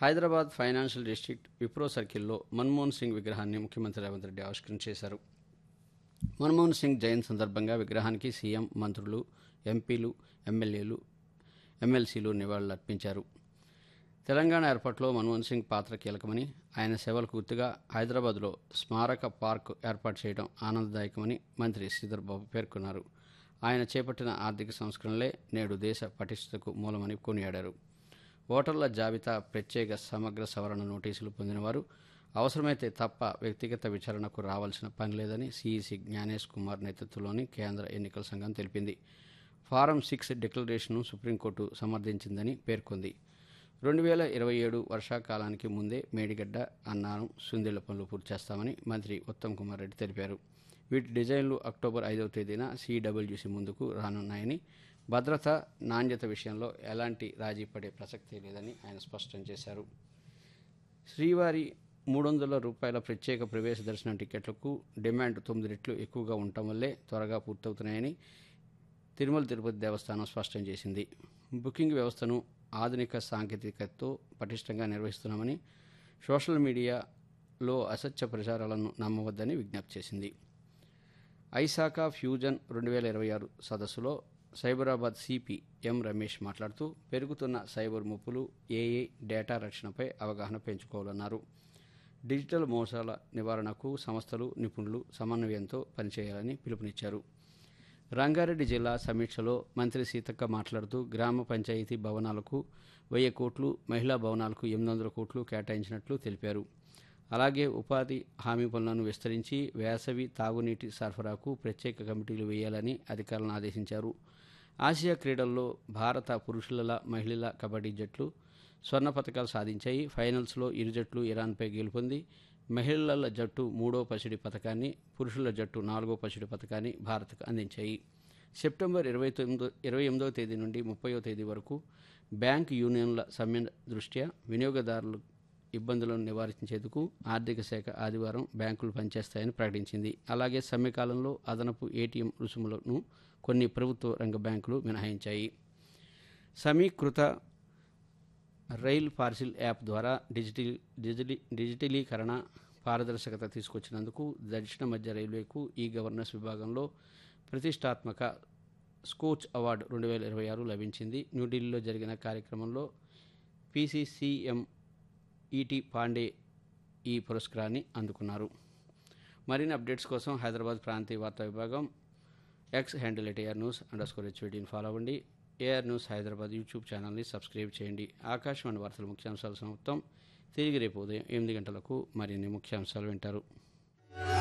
Hyderabad financial district Wipro సర్కిల్లో మన్మోహన్ సింగ్ విగ్రహాన్ని ముఖ్యమంత్రి రేవంత్ రెడ్డి ఆవిష్కరించేశారు మన్మోహన్ సింగ్ జయంతి సందర్భంగా విగ్రహానికి సీఎం మంత్రులు ఎంపీలు ఎమ్మెల్యేలు ఎమ్మెల్సీలు నివాళులర్పించారు తెలంగాణ ఏర్పాటులో మన్మోహన్ సింగ్ పాత్ర కీలకమని ఆయన సేవలకు గుర్తుగా హైదరాబాద్లో స్మారక పార్క్ ఏర్పాటు చేయడం ఆనందదాయకమని మంత్రి శ్రీధర్ బాబు పేర్కొన్నారు ఆయన చేపట్టిన ఆర్థిక సంస్కరణలే నేడు దేశ పటిష్టతకు మూలమని కొనియాడారు ఓటర్ల జాబితా ప్రత్యేక సమగ్ర సవరణ నోటీసులు పొందినవారు అవసరమైతే తప్ప వ్యక్తిగత విచారణకు రావాల్సిన పని లేదని సీఈసీ జ్ఞానేష్ కుమార్ నేతృత్వంలోని కేంద్ర ఎన్నికల సంఘం తెలిపింది ఫారం సిక్స్ డిక్లరేషన్ను సుప్రీంకోర్టు సమర్థించిందని పేర్కొంది రెండు వేల ఇరవై ఏడు వర్షాకాలానికి ముందే మేడిగడ్డ అన్నారం సుందిళ్ల పనులు పూర్తి చేస్తామని మంత్రి ఉత్తమ్ కుమార్ రెడ్డి తెలిపారు వీటి డిజైన్లు అక్టోబర్ ఐదవ తేదీన సిడబ్ల్యూసి ముందుకు రానున్నాయని భద్రత నాణ్యత విషయంలో ఎలాంటి రాజీ పడే ప్రసక్తే లేదని ఆయన స్పష్టం చేశారు శ్రీవారి మూడు వందల రూపాయల ప్రత్యేక ప్రవేశ దర్శనం టికెట్లకు డిమాండ్ తొమ్మిది రెట్లు ఎక్కువగా ఉండటం వల్లే త్వరగా పూర్తవుతున్నాయని తిరుమల తిరుపతి దేవస్థానం స్పష్టం చేసింది బుకింగ్ వ్యవస్థను ఆధునిక సాంకేతికతతో పటిష్టంగా నిర్వహిస్తున్నామని సోషల్ మీడియాలో అసత్య ప్రచారాలను నమ్మవద్దని విజ్ఞప్తి చేసింది ఐసాకా ఫ్యూజన్ రెండు వేల ఇరవై ఆరు సదస్సులో సైబరాబాద్ సిపి ఎం రమేష్ మాట్లాడుతూ పెరుగుతున్న సైబర్ ముప్పులు ఏఏ డేటా రక్షణపై అవగాహన పెంచుకోవాలన్నారు డిజిటల్ మోసాల నివారణకు సంస్థలు నిపుణులు సమన్వయంతో పనిచేయాలని పిలుపునిచ్చారు రంగారెడ్డి జిల్లా సమీక్షలో మంత్రి సీతక్క మాట్లాడుతూ గ్రామ పంచాయతీ భవనాలకు వెయ్యి కోట్లు మహిళా భవనాలకు ఎనిమిది వందల కోట్లు కేటాయించినట్లు తెలిపారు అలాగే ఉపాధి హామీ పనులను విస్తరించి వేసవి తాగునీటి సరఫరాకు ప్రత్యేక కమిటీలు వేయాలని అధికారులను ఆదేశించారు ఆసియా క్రీడల్లో భారత పురుషుల మహిళల కబడ్డీ జట్లు స్వర్ణ పథకాలు సాధించాయి ఫైనల్స్లో ఇరు జట్లు ఇరాన్పై గెలుపొంది మహిళల జట్టు మూడో పసిడి పథకాన్ని పురుషుల జట్టు నాలుగో పసిడి పథకాన్ని భారత్కు అందించాయి సెప్టెంబర్ ఇరవై తొమ్మిదో ఇరవై ఎనిమిదవ తేదీ నుండి ముప్పయో తేదీ వరకు బ్యాంక్ యూనియన్ల సమ్మె దృష్ట్యా వినియోగదారులు ఇబ్బందులను నివారించేందుకు ఆర్థిక శాఖ ఆదివారం బ్యాంకులు పనిచేస్తాయని ప్రకటించింది అలాగే సమ్మె కాలంలో అదనపు ఏటీఎం రుసుములను కొన్ని ప్రభుత్వ రంగ బ్యాంకులు మినహాయించాయి సమీకృత రైల్ పార్సిల్ యాప్ ద్వారా డిజిటల్ డిజిటలీ డిజిటలీకరణ పారదర్శకత తీసుకొచ్చినందుకు దక్షిణ మధ్య రైల్వేకు ఈ గవర్నెన్స్ విభాగంలో ప్రతిష్టాత్మక స్కోచ్ అవార్డు రెండు వేల ఇరవై ఆరు లభించింది న్యూఢిల్లీలో జరిగిన కార్యక్రమంలో పీసీసీఎం ఈటీ పాండే ఈ పురస్కారాన్ని అందుకున్నారు మరిన్ని అప్డేట్స్ కోసం హైదరాబాద్ ప్రాంతీయ వార్తా విభాగం X handle at AR news underscore హెచ్వీడీని ఫాలో అవ్వండి ఏఆర్ న్యూస్ హైదరాబాద్ యూట్యూబ్ ఛానల్ని సబ్స్క్రైబ్ చేయండి ఆకాశవాణి వార్తల ముఖ్యాంశాలు సమాప్తం తిరిగి రేపు ఉదయం ఎనిమిది గంటలకు మరిన్ని ముఖ్యాంశాలు వింటారు